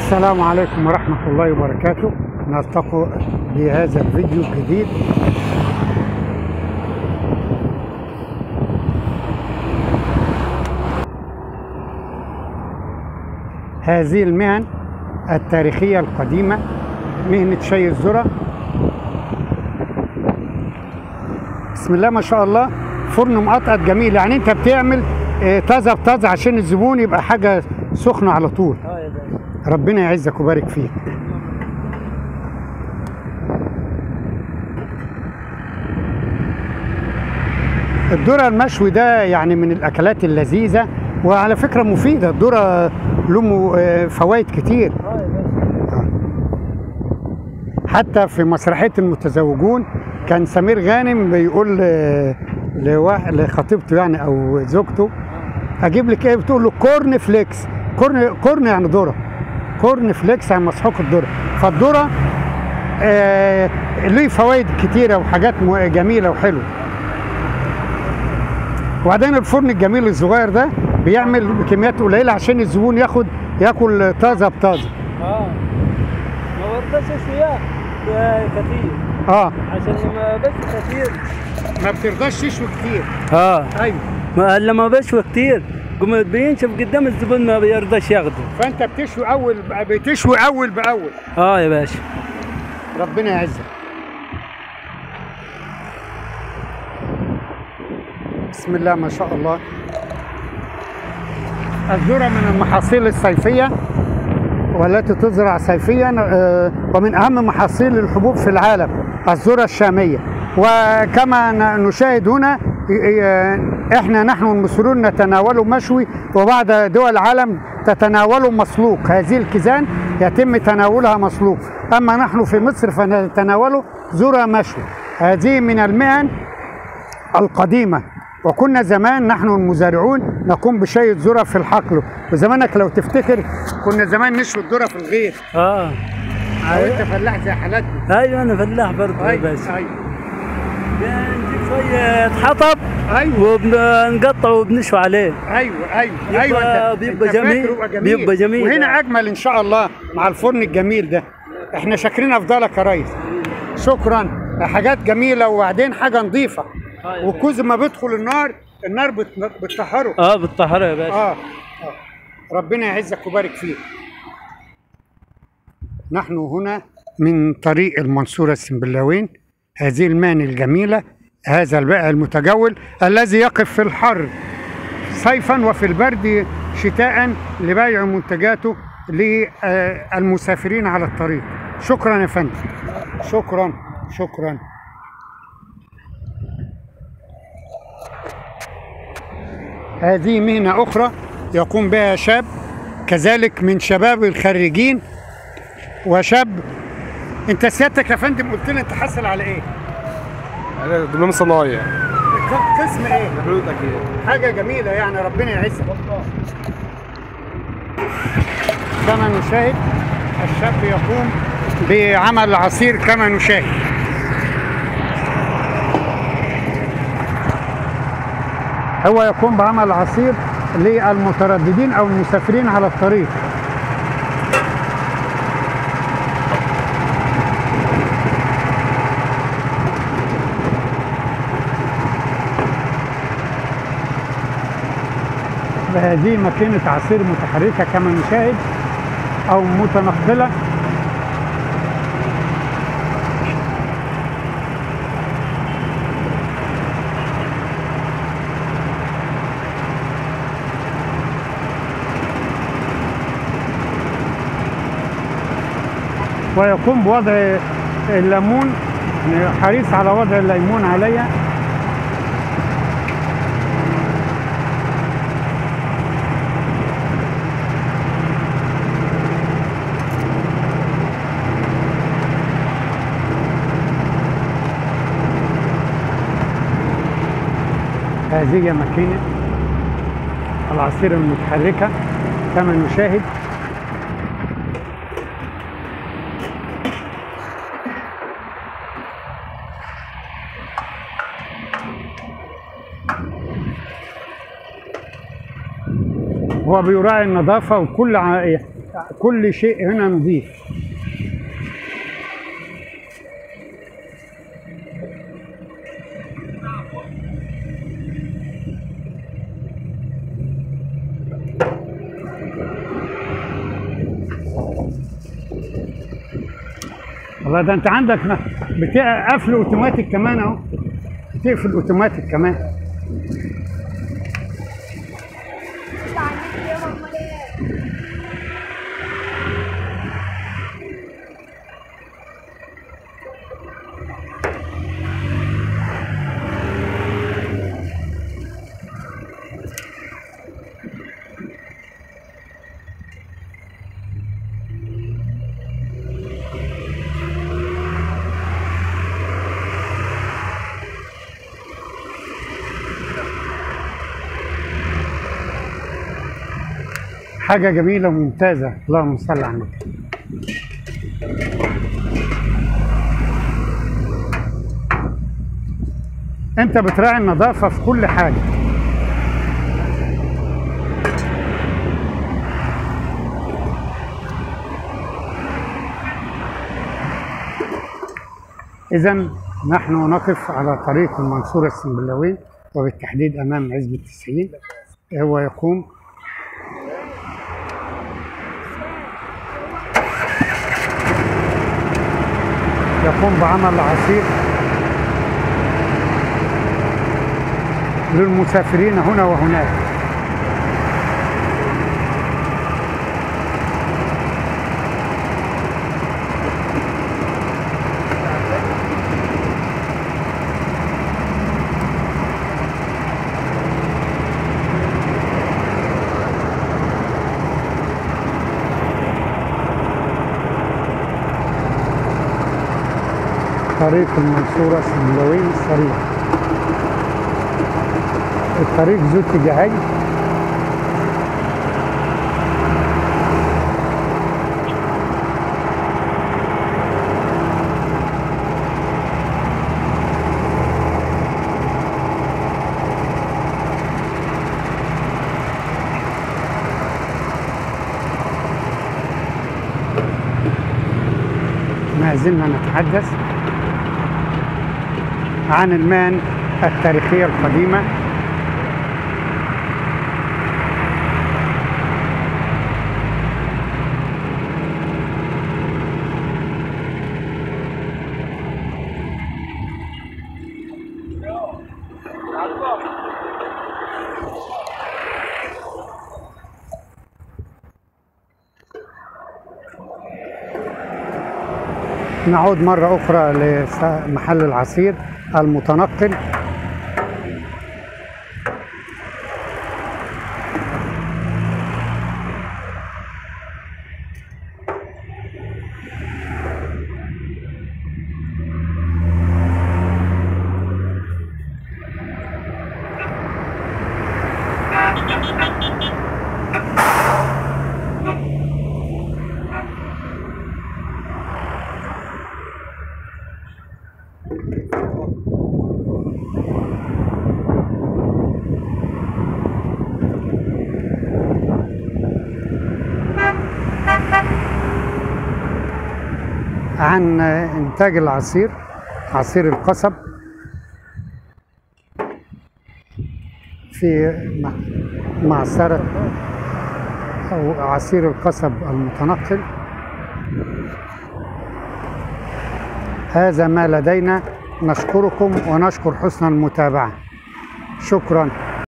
السلام عليكم ورحمة الله وبركاته نلتقي بهذا الفيديو الجديد هذه المهن التاريخية القديمة مهنة شي الذرة بسم الله ما شاء الله فرن مقطعط جميل يعني انت بتعمل آه، طازة بطازة عشان الزبون يبقى حاجة سخنة على طول اه يا باشا ربنا يعزك ويبارك فيك الذرة المشوي ده يعني من الأكلات اللذيذة وعلى فكرة مفيدة الذرة له م- آه، فوائد كتير اه يا باشا حتى في مسرحية المتزوجون كان سمير غانم بيقول ل- لواحد لخطيبته يعني أو زوجته أجيب لك إيه بتقول له كورن فليكس كورن كورن يعني ذرة كورن فليكس يعني مسحوق الذرة فالذرة آه ليه فوائد كتيرة وحاجات م- جميلة وحلوة وبعدين الفرن الجميل الصغير ده بيعمل بكميات قليلة عشان الزبون ياخد ياكل طازة بطازة اه ما برضاش اشوياه يا كتير اه عشان لما بشوي كتير ما بترضاش تشوي كتير اه ايوه ما لما بشوي كتير قم بينشف قدام الزبون ما بيرضاش ياخده فانت بتشوي اول بتشوي اول باول اه يا باشا ربنا يعزك بسم الله ما شاء الله الذرة من المحاصيل الصيفية والتي تزرع صيفيا آه، ومن أهم محاصيل الحبوب في العالم الذرة الشامية وكما ن- نشاهد هنا ي- ي- احنا نحن المصريون نتناوله مشوي وبعض دول العالم تتناوله مسلوق هذه الكيزان يتم تناولها مسلوق اما نحن في مصر فنتناوله ذرة مشوي هذه من المهن القديمة وكنا زمان نحن المزارعون نقوم بشيء الذرة في الحقل وزمانك لو تفتكر كنا زمان نشوي الذرة في الغيط اه او انت فلاح زي حالاتنا ايوه انا فلاح برضه يا باشا ايوه نجيب شوية حطب ايوه وبنقطعه وبنشوي عليه ايوه ايوه يبقى- ايوه انت بيبقى انت جميل. فاكره يبقى جميل بيبقى جميل. وهنا اجمل ان شاء الله مع الفرن الجميل ده احنا شاكرين افضلك يا ريس شكرا حاجات جميله وبعدين حاجه نظيفه أيوة. والكوز ما بيدخل النار النار بت- بتطهره اه بالطهارة يا باشا آه. اه ربنا يعزك ويبارك فيك نحن هنا من طريق المنصورة السنبلاوين هذه المهن الجميلة هذا البائع المتجول الذي يقف في الحر صيفا وفي البرد شتاء لبيع منتجاته للمسافرين على الطريق شكرا يا فندم شكرا شكرا هذه مهنة أخرى يقوم بها شاب كذلك من شباب الخريجين وشاب أنت سيادتك يا فندم قلت لي أنت حاصل على إيه؟ انا دبلوم صنايع ق- قسم إيه؟ حدود اكيد حاجة جميلة يعني ربنا يعزك كما نشاهد الشاب يقوم بعمل عصير كما نشاهد هو يقوم بعمل عصير للمترددين او المسافرين على الطريق هذه ماكينة عصير متحركة كما نشاهد أو متنقلة ويقوم بوضع الليمون يعني حريص على وضع الليمون عليها هذه هي ماكينة العصير المتحركة كما نشاهد هو بيراعي النظافة وكل ع- كل شيء هنا نظيف والله ده انت عندك م- بتاع قفل اوتوماتيك كمان اهو بتقفل اوتوماتيك كمان حاجة جميلة وممتازة اللهم صل على النبي انت بتراعي النظافة في كل حاجة إذا نحن نقف على طريق المنصورة السنبلاوي وبالتحديد أمام عزب التسعين هو يقوم يقوم بعمل عصير للمسافرين هنا وهناك طريق المنصورة سنبلاوي سريع الطريق ذو اتجاهين ما زلنا نتحدث عن المهن التاريخية القديمة نعود مرة أخرى لمحل العصير المتنقل عن إنتاج العصير عصير القصب في م- معصرة أو عصير القصب المتنقل هذا ما لدينا نشكركم ونشكر حسن المتابعة شكرا